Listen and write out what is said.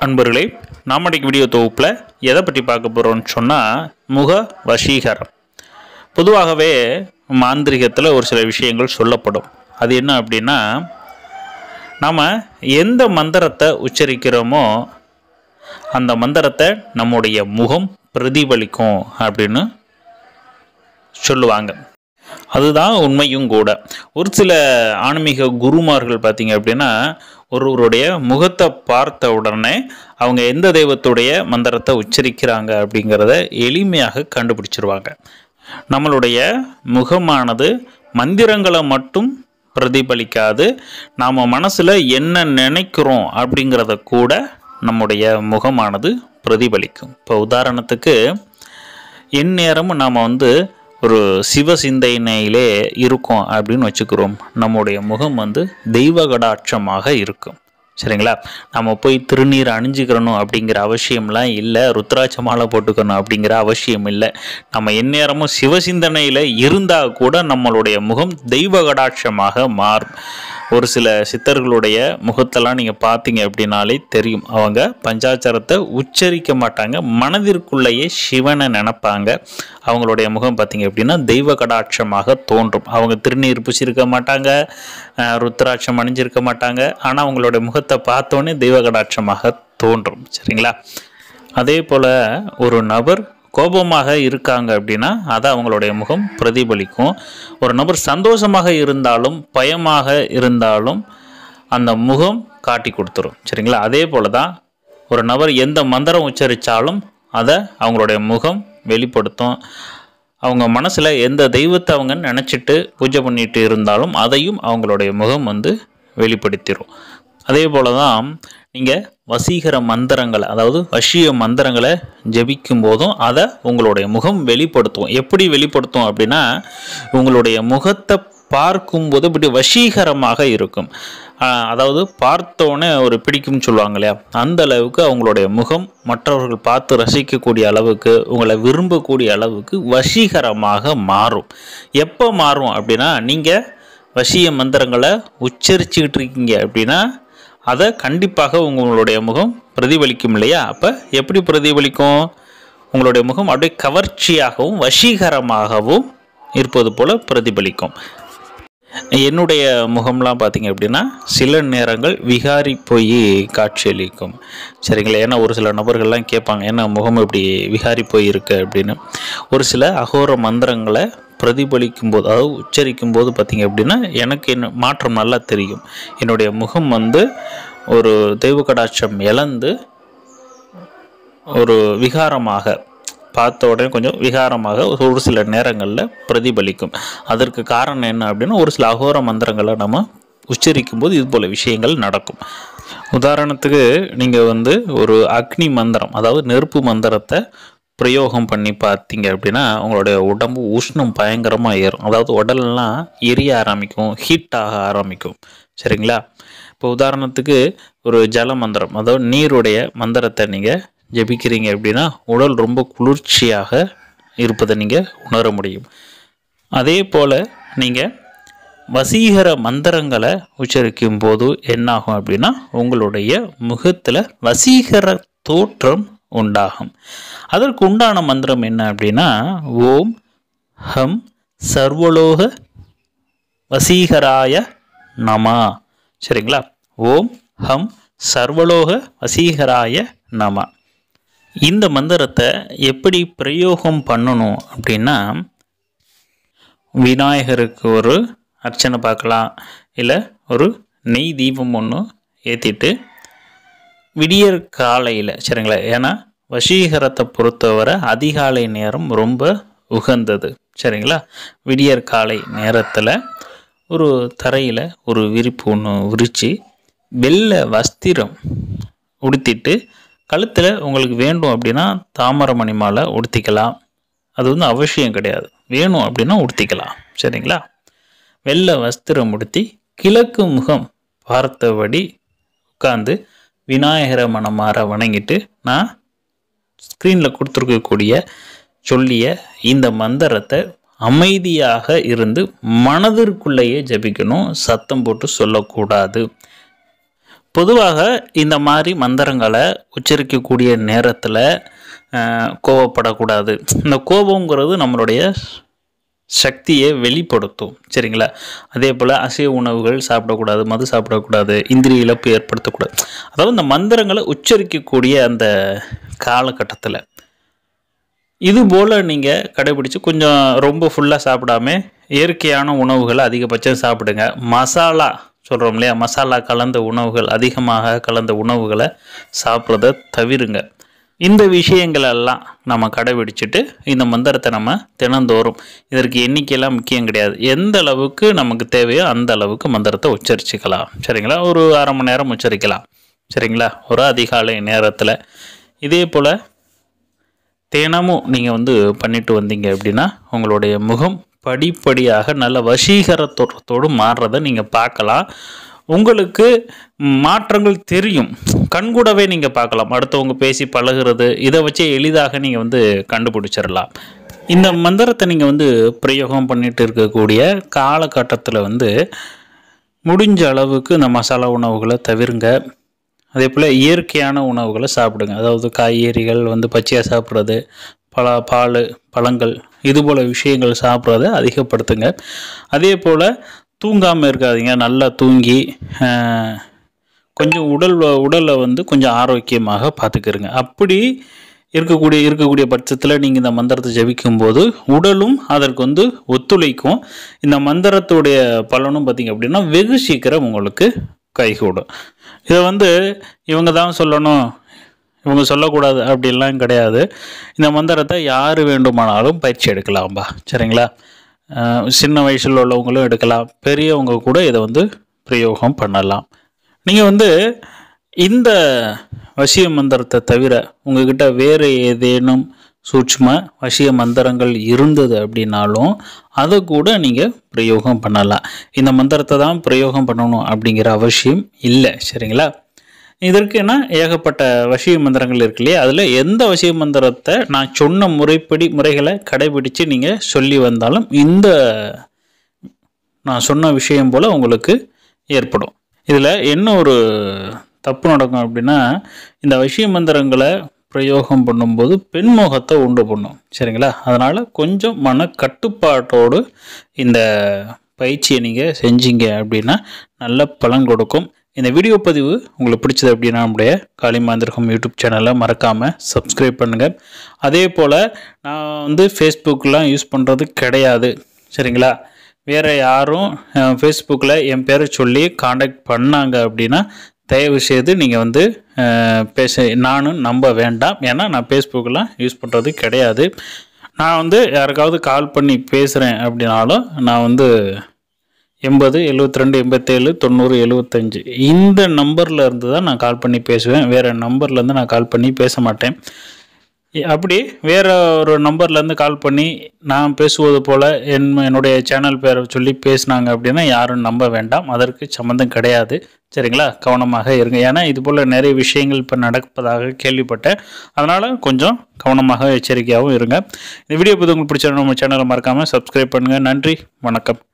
அன்பர்களே நாம் இன்னைக்கு வீடியோ தொகுப்பில் எதை பற்றி பார்க்க போகிறோம்னு சொன்னால் முக வசீகரம் பொதுவாகவே மாந்திரிகத்தில் ஒரு சில விஷயங்கள் சொல்லப்படும் அது என்ன அப்படின்னா நாம் எந்த மந்திரத்தை உச்சரிக்கிறோமோ அந்த மந்திரத்தை நம்முடைய முகம் பிரதிபலிக்கும் அப்படின்னு சொல்லுவாங்க அதுதான் உண்மையும் கூட ஒரு சில ஆன்மீக குருமார்கள் பார்த்தீங்க அப்படின்னா ஒருவருடைய முகத்தை பார்த்த உடனே அவங்க எந்த தெய்வத்துடைய மந்திரத்தை உச்சரிக்கிறாங்க அப்படிங்கிறத எளிமையாக கண்டுபிடிச்சிருவாங்க நம்மளுடைய முகமானது மந்திரங்களை மட்டும் பிரதிபலிக்காது நாம் மனசில் என்ன நினைக்கிறோம் அப்படிங்கிறத கூட நம்முடைய முகமானது பிரதிபலிக்கும் இப்போ உதாரணத்துக்கு எந்நேரமும் நாம் வந்து ஒரு சிவ சிந்தனையிலே இருக்கோம் அப்படின்னு வச்சுக்கிறோம் நம்முடைய முகம் வந்து தெய்வ கடாட்சமாக இருக்கும் சரிங்களா நம்ம போய் திருநீர் அணிஞ்சுக்கிறணும் அப்படிங்கிற அவசியம்லாம் இல்லை ருத்ராட்ச மாலை போட்டுக்கணும் அப்படிங்கிற அவசியம் இல்லை நம்ம எந்நேரமும் சிவசிந்தனையில் இருந்தால் கூட நம்மளுடைய முகம் தெய்வ கடாட்சமாக மாறும் ஒரு சில சித்தர்களுடைய முகத்தெல்லாம் நீங்கள் பார்த்தீங்க அப்படின்னாலே தெரியும் அவங்க பஞ்சாச்சாரத்தை உச்சரிக்க மாட்டாங்க மனதிற்குள்ளேயே சிவனை நினைப்பாங்க அவங்களுடைய முகம் பார்த்தீங்க அப்படின்னா தெய்வ கடாட்சமாக தோன்றும் அவங்க திருநீர் பூசியிருக்க மாட்டாங்க அஹ், ருத்ராட்சம் அணிஞ்சிருக்க மாட்டாங்க ஆனால் அவங்களுடைய முகத்தை பார்த்தோன்னே தெய்வ கடாட்சமாக தோன்றும் சரிங்களா அதே போல் ஒரு நபர் கோபமாக இருக்காங்க அப்படின்னா அதை அவங்களுடைய முகம் பிரதிபலிக்கும் ஒரு நபர் சந்தோஷமாக இருந்தாலும் பயமாக இருந்தாலும் அந்த முகம் காட்டி கொடுத்துரும் சரிங்களா அதே போல தான் ஒரு நபர் எந்த மந்திரம் உச்சரித்தாலும் அதை அவங்களுடைய முகம் வெளிப்படுத்தும் அவங்க மனசில் எந்த தெய்வத்தை அவங்க நினச்சிட்டு பூஜை பண்ணிட்டு இருந்தாலும் அதையும் அவங்களுடைய முகம் வந்து வெளிப்படுத்திடும் அதே போல தான் நீங்கள் வசீகர மந்திரங்களை அதாவது வசிய மந்திரங்களை ஜெபிக்கும் போதும் அதை உங்களுடைய முகம் வெளிப்படுத்தும் எப்படி வெளிப்படுத்தும் அப்படின்னா உங்களுடைய முகத்தை பார்க்கும்போது இப்படி வசீகரமாக இருக்கும் ஆஹ் அதாவது பார்த்தோன்னே ஒரு பிடிக்கும்னு சொல்லுவாங்க இல்லையா அந்த அளவுக்கு அவங்களுடைய முகம் மற்றவர்கள் பார்த்து ரசிக்கக்கூடிய அளவுக்கு உங்களை விரும்பக்கூடிய அளவுக்கு வசீகரமாக மாறும் எப்போ மாறும் அப்படின்னா நீங்கள் வசிய மந்திரங்களை உச்சரிச்சுக்கிட்டு இருக்கீங்க அப்படின்னா அதை கண்டிப்பாக உங்களுடைய முகம் பிரதிபலிக்கும் இல்லையா அப்போ எப்படி பிரதிபலிக்கும் உங்களுடைய முகம் அப்படியே கவர்ச்சியாகவும் வசீகரமாகவும் இருப்பது போல பிரதிபலிக்கும் என்னுடைய முகம்லாம் பார்த்தீங்க அப்படின்னா சில நேரங்கள் விகாரி போய் காட்சியளிக்கும் சரிங்களா ஏன்னா ஒரு சில நபர்கள்லாம் கேட்பாங்க என்ன முகம் இப்படி விகாரி போய் இருக்கு அப்படின்னு ஒரு சில அகோர மந்திரங்களை பிரதிபலிக்கும் போது அதாவது உச்சரிக்கும் போது பார்த்தீங்க அப்படின்னா எனக்கு என்ன மாற்றம் நல்லா தெரியும் என்னுடைய முகம் வந்து ஒரு தெய்வ கடாட்சம் இழந்து ஒரு விகாரமாக பார்த்த உடனே கொஞ்சம் விகாரமாக ஒரு சில நேரங்களில் பிரதிபலிக்கும் அதற்கு காரணம் என்ன அப்படின்னா ஒரு சில அகோர மந்திரங்களை நம்ம உச்சரிக்கும் போது இது போல விஷயங்கள் நடக்கும் உதாரணத்துக்கு நீங்கள் வந்து ஒரு அக்னி மந்திரம் அதாவது நெருப்பு மந்திரத்தை பிரயோகம் பண்ணி பார்த்தீங்க அப்படின்னா உங்களுடைய உடம்பு உஷ்ணம் பயங்கரமாக ஏறும் அதாவது உடலெல்லாம் எரிய ஆரம்பிக்கும் ஹீட் ஆக ஆரம்பிக்கும் சரிங்களா இப்போ உதாரணத்துக்கு ஒரு ஜல மந்திரம் அதாவது நீருடைய மந்திரத்தை நீங்கள் ஜெபிக்கிறீங்க அப்படின்னா உடல் ரொம்ப குளிர்ச்சியாக இருப்பதை நீங்கள் உணர முடியும் அதே போல் நீங்கள் வசீகர மந்திரங்களை உச்சரிக்கும் போது என்னாகும் அப்படின்னா உங்களுடைய முகத்தில் வசீகர தோற்றம் உண்டாகும் அதற்கு உண்டான மந்திரம் என்ன அப்படின்னா ஓம் ஹம் சர்வலோக வசீகராய நம சரிங்களா ஓம் ஹம் சர்வலோக வசீகராய நம இந்த மந்திரத்தை எப்படி பிரயோகம் பண்ணணும் அப்படின்னா விநாயகருக்கு ஒரு அர்ச்சனை பார்க்கலாம் இல்லை ஒரு நெய் தீபம் ஒன்று ஏற்றிட்டு விடியற் காலையில் சரிங்களா ஏன்னா வசீகரத்தை பொறுத்தவரை அதிகாலை நேரம் ரொம்ப உகந்தது சரிங்களா விடியற் காலை நேரத்தில் ஒரு தரையில் ஒரு விரிப்பு ஒன்று விரித்து வெள்ளை வஸ்திரம் உடுத்திட்டு கழுத்தில் உங்களுக்கு வேண்டும் அப்படின்னா தாமரமணி மாலை உடுத்திக்கலாம் அது வந்து அவசியம் கிடையாது வேணும் அப்படின்னா உடுத்திக்கலாம் சரிங்களா வெள்ளை வஸ்திரம் உடுத்தி கிழக்கு முகம் பார்த்தபடி உட்காந்து விநாயகரை மனமாற வணங்கிட்டு நான் ஸ்க்ரீனில் கொடுத்துருக்கக்கூடிய சொல்லிய இந்த மந்திரத்தை அமைதியாக இருந்து மனதிற்குள்ளேயே ஜபிக்கணும் சத்தம் போட்டு சொல்லக்கூடாது பொதுவாக இந்த மாதிரி மந்திரங்களை உச்சரிக்கக்கூடிய நேரத்தில் கோவப்படக்கூடாது இந்த கோபங்கிறது நம்மளுடைய சக்தியை வெளிப்படுத்தும் சரிங்களா அதே போல் அசைவ உணவுகள் சாப்பிடக்கூடாது மது சாப்பிடக்கூடாது இந்திரிய இழப்பு ஏற்படுத்தக்கூடாது அதாவது இந்த மந்திரங்களை உச்சரிக்கக்கூடிய அந்த காலகட்டத்தில் இது போல் நீங்கள் கடைபிடிச்சு கொஞ்சம் ரொம்ப ஃபுல்லாக சாப்பிடாம இயற்கையான உணவுகளை அதிகபட்சம் சாப்பிடுங்க மசாலா சொல்கிறோம் இல்லையா மசாலா கலந்த உணவுகள் அதிகமாக கலந்த உணவுகளை சாப்பிட்றத தவிருங்க இந்த விஷயங்களெல்லாம் நம்ம கடைபிடிச்சிட்டு இந்த மந்திரத்தை நம்ம தினந்தோறும் இதற்கு எண்ணிக்கையெல்லாம் முக்கியம் கிடையாது எந்த அளவுக்கு நமக்கு தேவையோ அந்த அளவுக்கு மந்திரத்தை உச்சரிச்சுக்கலாம் சரிங்களா ஒரு அரை மணி நேரம் உச்சரிக்கலாம் சரிங்களா ஒரு அதிகாலை நேரத்தில் இதே போல் தினமும் நீங்கள் வந்து பண்ணிட்டு வந்தீங்க அப்படின்னா உங்களுடைய முகம் படிப்படியாக நல்ல வசீகரத்தோடு மாறுறதை நீங்கள் பார்க்கலாம் உங்களுக்கு மாற்றங்கள் தெரியும் கண்கூடவே நீங்கள் பார்க்கலாம் அடுத்தவங்க பேசி பழகுறது இதை வச்சு எளிதாக நீங்கள் வந்து கண்டுபிடிச்சிடலாம் இந்த மந்திரத்தை நீங்கள் வந்து பிரயோகம் பண்ணிட்டு இருக்கக்கூடிய காலகட்டத்தில் வந்து முடிஞ்ச அளவுக்கு இந்த மசாலா உணவுகளை தவிருங்க அதே போல் இயற்கையான உணவுகளை சாப்பிடுங்க அதாவது காய்கறிகள் வந்து பச்சையாக சாப்பிட்றது பல பால் பழங்கள் இது போல் விஷயங்கள் சாப்பிட்றத அதிகப்படுத்துங்க அதே போல் தூங்காமல் இருக்காதீங்க நல்லா தூங்கி ஆஹ், கொஞ்சம் உடல் உடலை வந்து கொஞ்சம் ஆரோக்கியமாக பார்த்துக்கிறங்க அப்படி இருக்கக்கூடிய இருக்கக்கூடிய பட்சத்தில் நீங்கள் இந்த மந்திரத்தை ஜபிக்கும்போது உடலும் அதற்கு வந்து ஒத்துழைக்கும் இந்த மந்திரத்துடைய பலனும் பார்த்தீங்க அப்படின்னா வெகு சீக்கிரம் உங்களுக்கு கைகூடும் இதை வந்து இவங்க தான் சொல்லணும் இவங்க சொல்லக்கூடாது அப்படிலாம் கிடையாது இந்த மந்திரத்தை யார் வேண்டுமானாலும் பயிற்சி எடுக்கலாம்பா சரிங்களா அஹ் சின்ன வயசில் உள்ளவங்களும் எடுக்கலாம் பெரியவங்க கூட இதை வந்து பிரயோகம் பண்ணலாம் நீங்கள் வந்து இந்த வசிய மந்திரத்தை தவிர உங்ககிட்ட வேறு ஏதேனும் சூட்சும வசிய மந்திரங்கள் இருந்தது அப்படின்னாலும் அதை கூட நீங்கள் பிரயோகம் பண்ணலாம் இந்த மந்திரத்தை தான் பிரயோகம் பண்ணணும் அப்படிங்கிற அவசியம் இல்லை சரிங்களா இதற்கு என்ன ஏகப்பட்ட வசிய மந்திரங்கள் இருக்கு இல்லையா அதில் எந்த வசிய மந்திரத்தை நான் சொன்ன முறைப்படி முறைகளை கடைபிடிச்சு நீங்கள் சொல்லி வந்தாலும் இந்த நான் சொன்ன விஷயம் போல் உங்களுக்கு ஏற்படும் இதில் என்ன ஒரு தப்பு நடக்கும் அப்படின்னா இந்த வசிய மந்திரங்களை பிரயோகம் பண்ணும்போது பெண்முகத்தை உண்டு பண்ணும் சரிங்களா அதனால் கொஞ்சம் மன கட்டுப்பாட்டோடு இந்த பயிற்சியை நீங்கள் செஞ்சீங்க அப்படின்னா நல்ல பலன் கொடுக்கும் இந்த வீடியோ பதிவு உங்களுக்கு பிடிச்சது அப்படின்னா நம்முடைய காளிமாந்திரகம் யூடியூப் சேனலை மறக்காமல் சப்ஸ்கிரைப் பண்ணுங்கள் அதே போல் நான் வந்து ஃபேஸ்புக்கெலாம் யூஸ் பண்ணுறது கிடையாது சரிங்களா வேறு யாரும் ஃபேஸ்புக்கில் என் பேரை சொல்லி காண்டாக்ட் பண்ணாங்க அப்படின்னா தயவு செய்து நீங்கள் வந்து அஹ், பேச நானும் நம்ப வேண்டாம் ஏன்னா நான் ஃபேஸ்புக்கெலாம் யூஸ் பண்ணுறது கிடையாது நான் வந்து யாருக்காவது கால் பண்ணி பேசுகிறேன் அப்படின்னாலும் நான் வந்து எண்பது எழுபத்தி ரெண்டு எண்பத்தேழு தொண்ணூறு எழுபத்தஞ்சு இந்த நம்பரில் இருந்து தான் நான் கால் பண்ணி பேசுவேன் வேறு நம்பர்லேருந்து நான் கால் பண்ணி பேச மாட்டேன் இ- அப்படி வேற ஒரு நம்பர்லேருந்து கால் பண்ணி நான் பேசுவது போல் என் என்னுடைய சேனல் பேரை சொல்லி பேசுனாங்க அப்படின்னா யாரும் நம்ப வேண்டாம் அதற்கு சம்மந்தம் கிடையாது சரிங்களா கவனமாக இருங்க ஏன்னா இது போல் நிறைய விஷயங்கள் இப்போ நடப்பதாக கேள்விப்பட்டேன் அதனால் கொஞ்சம் கவனமாக எச்சரிக்கையாகவும் இருங்க இந்த வீடியோ பற்றி உங்களுக்கு பிடிச்சா நம்ம சேனலை மறக்காமல் சப்ஸ்கிரைப் பண்ணுங்கள் நன்றி வணக்கம்